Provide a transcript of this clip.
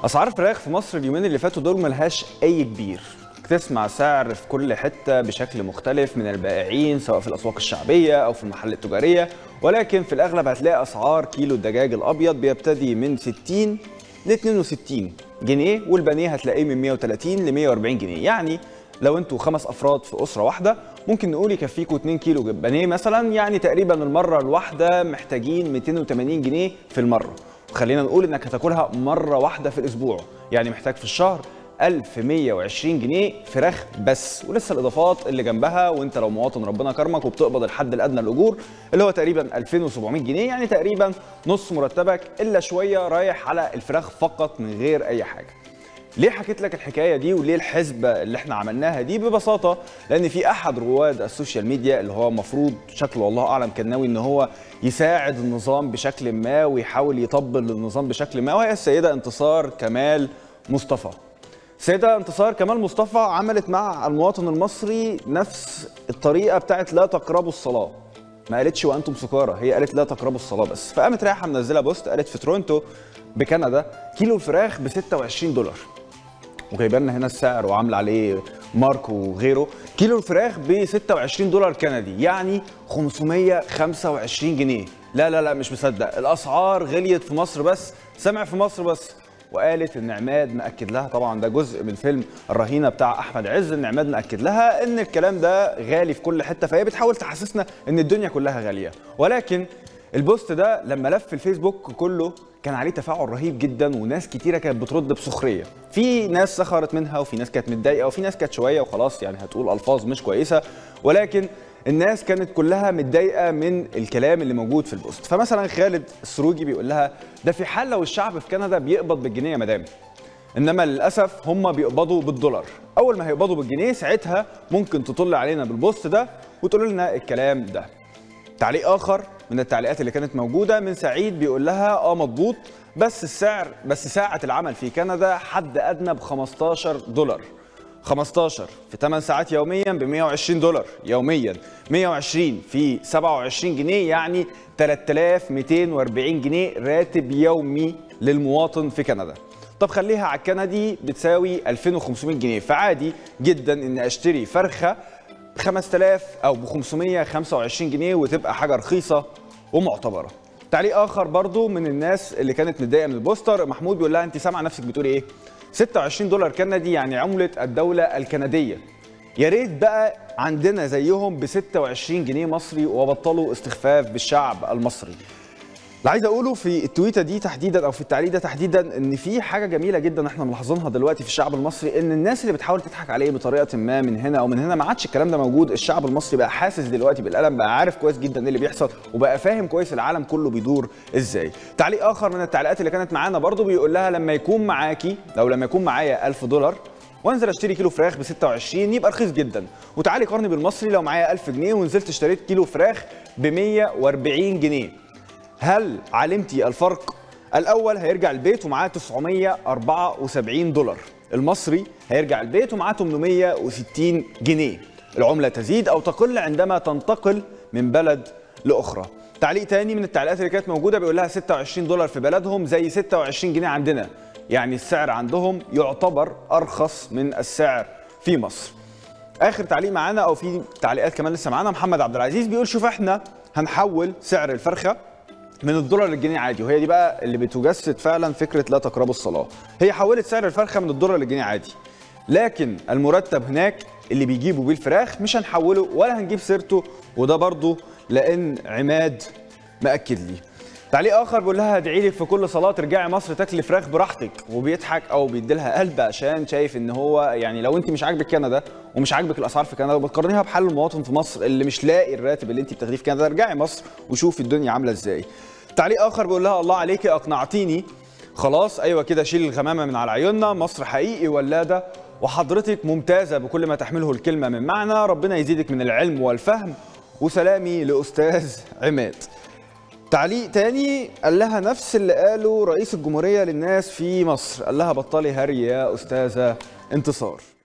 اسعار الفراخ في مصر اليومين اللي فاتوا دول ملهاش اي كبير تسمع سعر في كل حته بشكل مختلف من البائعين سواء في الاسواق الشعبيه او في المحلات التجاريه ولكن في الاغلب هتلاقي اسعار كيلو الدجاج الابيض بيبتدي من 60 ل 62 جنيه والبانيه هتلاقيه من 130 ل 140 جنيه يعني لو انتوا خمس افراد في اسره واحده ممكن نقول يكفيكوا 2 كيلو بانيه مثلا يعني تقريبا المره الواحده محتاجين 280 جنيه في المره خلينا نقول انك هتاكلها مره واحده في الاسبوع يعني محتاج في الشهر 1120 جنيه فراخ بس ولسه الاضافات اللي جنبها وانت لو مواطن ربنا كرمك وبتقبض الحد الادنى الاجور اللي هو تقريبا 2700 جنيه يعني تقريبا نص مرتبك الا شويه رايح على الفراخ فقط من غير اي حاجه ليه حكيت لك الحكايه دي وليه الحسبه اللي احنا عملناها دي ببساطه لان في احد رواد السوشيال ميديا اللي هو المفروض شكله والله اعلم كان ناوي ان هو يساعد النظام بشكل ما ويحاول يطبل للنظام بشكل ما وهي السيده انتصار كمال مصطفى السيده انتصار كمال مصطفى عملت مع المواطن المصري نفس الطريقه بتاعت لا تقربوا الصلاه ما قالتش وانتم سكارى هي قالت لا تقربوا الصلاه بس فقامت رايحه منزله بوست قالت في تورونتو بكندا كيلو الفراخ ب 26 دولار وجايبه لنا هنا السعر وعامله عليه مارك وغيره كيلو الفراخ ب 26 دولار كندي يعني 525 جنيه لا لا لا مش مصدق الاسعار غليت في مصر بس سمع في مصر بس وقالت ان عماد مأكد لها طبعا ده جزء من فيلم الرهينه بتاع احمد عز ان عماد مأكد لها ان الكلام ده غالي في كل حته فهي بتحاول تحسسنا ان الدنيا كلها غاليه ولكن البوست ده لما لف الفيسبوك كله كان عليه تفاعل رهيب جدا وناس كتيره كانت بترد بسخريه في ناس سخرت منها وفي ناس كانت متضايقه وفي ناس كانت شويه وخلاص يعني هتقول الفاظ مش كويسه ولكن الناس كانت كلها متضايقه من الكلام اللي موجود في البوست فمثلا خالد السروجي بيقول لها ده في حال لو الشعب في كندا بيقبض بالجنيه يا مدام انما للاسف هم بيقبضوا بالدولار اول ما هيقبضوا بالجنيه ساعتها ممكن تطل علينا بالبوست ده وتقول لنا الكلام ده تعليق اخر من التعليقات اللي كانت موجوده من سعيد بيقول لها اه مضبوط بس السعر بس ساعه العمل في كندا حد ادنى ب 15 دولار 15 في 8 ساعات يوميا ب 120 دولار يوميا 120 في 27 جنيه يعني 3240 جنيه راتب يومي للمواطن في كندا طب خليها على الكندي بتساوي 2500 جنيه فعادي جدا ان اشتري فرخه ب 5000 او ب 525 جنيه وتبقى حاجه رخيصه ومعتبره تعليق اخر برضو من الناس اللي كانت متضايقه من البوستر محمود بيقول لها انت سامعه نفسك بتقولي ايه 26 دولار كندي يعني عمله الدوله الكنديه يا ريت بقى عندنا زيهم ب 26 جنيه مصري وبطلوا استخفاف بالشعب المصري اللي عايز اقوله في التويته دي تحديدا او في التعليق ده تحديدا ان في حاجه جميله جدا احنا ملاحظينها دلوقتي في الشعب المصري ان الناس اللي بتحاول تضحك عليه بطريقه ما من هنا او من هنا ما عادش الكلام ده موجود الشعب المصري بقى حاسس دلوقتي بالالم بقى عارف كويس جدا ايه اللي بيحصل وبقى فاهم كويس العالم كله بيدور ازاي تعليق اخر من التعليقات اللي كانت معانا برضو بيقول لها لما يكون معاكي لو لما يكون معايا 1000 دولار وانزل اشتري كيلو فراخ ب 26 يبقى رخيص جدا وتعالي قارني بالمصري لو معايا 1000 جنيه ونزلت اشتريت كيلو فراخ ب 140 جنيه هل علمتي الفرق؟ الأول هيرجع البيت ومعاه 974 دولار المصري هيرجع البيت ومعاه 860 جنيه العملة تزيد أو تقل عندما تنتقل من بلد لأخرى تعليق تاني من التعليقات اللي كانت موجودة بيقول لها 26 دولار في بلدهم زي 26 جنيه عندنا يعني السعر عندهم يعتبر أرخص من السعر في مصر آخر تعليق معانا أو في تعليقات كمان لسه معانا محمد عبد العزيز بيقول شوف احنا هنحول سعر الفرخة من الدولار للجنيه عادي وهي دي بقى اللي بتجسد فعلا فكره لا تقربوا الصلاه هي حولت سعر الفرخه من الدولار للجنيه عادي لكن المرتب هناك اللي بيجيبوا بيه الفراخ مش هنحوله ولا هنجيب سيرته وده برضه لان عماد مأكد لي تعليق اخر بيقول لها ادعي لي في كل صلاه ترجعي مصر تاكلي فراخ براحتك وبيضحك او بيدي لها قلب عشان شايف ان هو يعني لو انت مش عاجبك كندا ومش عاجبك الاسعار في كندا وبتقارنيها بحال المواطن في مصر اللي مش لاقي الراتب اللي انت بتاخديه في كندا ارجعي مصر وشوفي الدنيا عامله ازاي تعليق اخر بيقول لها الله عليكي اقنعتيني خلاص ايوه كده شيل الغمامه من على عيوننا مصر حقيقي ولاده وحضرتك ممتازه بكل ما تحمله الكلمه من معنى ربنا يزيدك من العلم والفهم وسلامي لاستاذ عماد تعليق تاني قال لها نفس اللي قاله رئيس الجمهوريه للناس في مصر قال لها بطلي هري يا استاذه انتصار